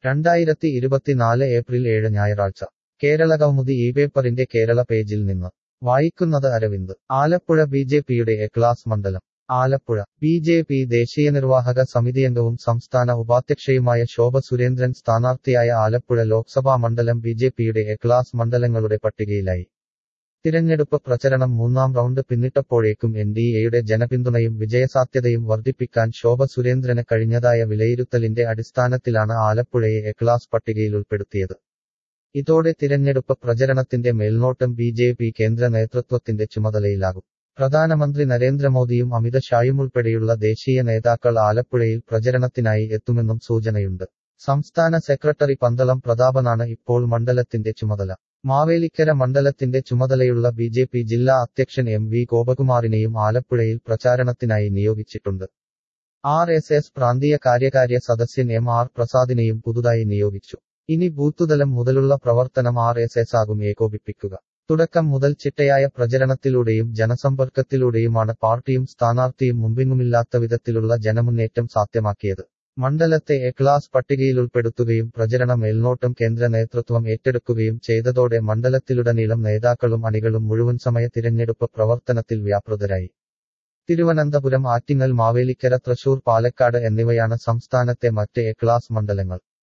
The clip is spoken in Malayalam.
രണ്ടായിരത്തി ഇരുപത്തിനാല് ഏപ്രിൽ ഏഴ് ഞായറാഴ്ച കേരള കൗമുദി ഈ പേപ്പറിന്റെ കേരള പേജിൽ നിന്ന് വായിക്കുന്നത് അരവിന്ദ് ആലപ്പുഴ ബി ജെ പിയുടെ എ ക്ലാസ് മണ്ഡലം ആലപ്പുഴ ബി ജെ പി ദേശീയ നിർവാഹക സമിതിയംഗവും സംസ്ഥാന ഉപാധ്യക്ഷയുമായ ശോഭ സുരേന്ദ്രൻ സ്ഥാനാർത്ഥിയായ ആലപ്പുഴ ലോക്സഭാ മണ്ഡലം ബി ജെ പിയുടെ എ ക്ലാസ് മണ്ഡലങ്ങളുടെ പട്ടികയിലായി തിരഞ്ഞെടുപ്പ് പ്രചരണം മൂന്നാം റൗണ്ട് പിന്നിട്ടപ്പോഴേക്കും എൻ ഡി എയുടെ ജനപിന്തുണയും വിജയസാധ്യതയും വർദ്ധിപ്പിക്കാൻ ശോഭ സുരേന്ദ്രന് കഴിഞ്ഞതായ വിലയിരുത്തലിന്റെ അടിസ്ഥാനത്തിലാണ് ആലപ്പുഴയെ എ ക്ലാസ് പട്ടികയിൽ ഉൾപ്പെടുത്തിയത് ഇതോടെ തിരഞ്ഞെടുപ്പ് പ്രചരണത്തിന്റെ മേൽനോട്ടം ബി ജെ പി കേന്ദ്ര നേതൃത്വത്തിന്റെ ചുമതലയിലാകും പ്രധാനമന്ത്രി നരേന്ദ്രമോദിയും അമിത് ഷായും ഉൾപ്പെടെയുള്ള ദേശീയ നേതാക്കൾ ആലപ്പുഴയിൽ പ്രചരണത്തിനായി എത്തുമെന്നും സൂചനയുണ്ട് സംസ്ഥാന സെക്രട്ടറി പന്തളം പ്രതാപനാണ് ഇപ്പോൾ മണ്ഡലത്തിന്റെ ചുമതല മാവേലിക്കര മണ്ഡലത്തിന്റെ ചുമതലയുള്ള ബി ജെ പി ജില്ലാ അധ്യക്ഷൻ എം വി ഗോപകുമാറിനെയും ആലപ്പുഴയിൽ പ്രചാരണത്തിനായി നിയോഗിച്ചിട്ടുണ്ട് ആർ എസ് എസ് പ്രാന്തീയ കാര്യകാര്യ സദസ്യൻ എം ആർ പ്രസാദിനെയും പുതുതായി നിയോഗിച്ചു ഇനി ബൂത്തുതലം മുതലുള്ള പ്രവർത്തനം ആർ എസ് എസ് ആകും ഏകോപിപ്പിക്കുക തുടക്കം മുതൽ ചിട്ടയായ പ്രചരണത്തിലൂടെയും ജനസമ്പർക്കത്തിലൂടെയുമാണ് പാർട്ടിയും സ്ഥാനാർത്ഥിയും മുമ്പെങ്ങുമില്ലാത്ത വിധത്തിലുള്ള ജനമുന്നേറ്റം സാധ്യമാക്കിയത് മണ്ഡലത്തെ എ ക്ലാസ് പട്ടികയിൽ ഉൾപ്പെടുത്തുകയും പ്രചരണ മേൽനോട്ടം കേന്ദ്ര നേതൃത്വം ഏറ്റെടുക്കുകയും ചെയ്തതോടെ മണ്ഡലത്തിലുടനീളം നേതാക്കളും അണികളും മുഴുവൻ സമയ തിരഞ്ഞെടുപ്പ് പ്രവർത്തനത്തിൽ വ്യാപൃതരായി തിരുവനന്തപുരം ആറ്റിങ്ങൽ മാവേലിക്കര തൃശൂർ പാലക്കാട് എന്നിവയാണ് സംസ്ഥാനത്തെ മറ്റ് എ ക്ലാസ് മണ്ഡലങ്ങൾ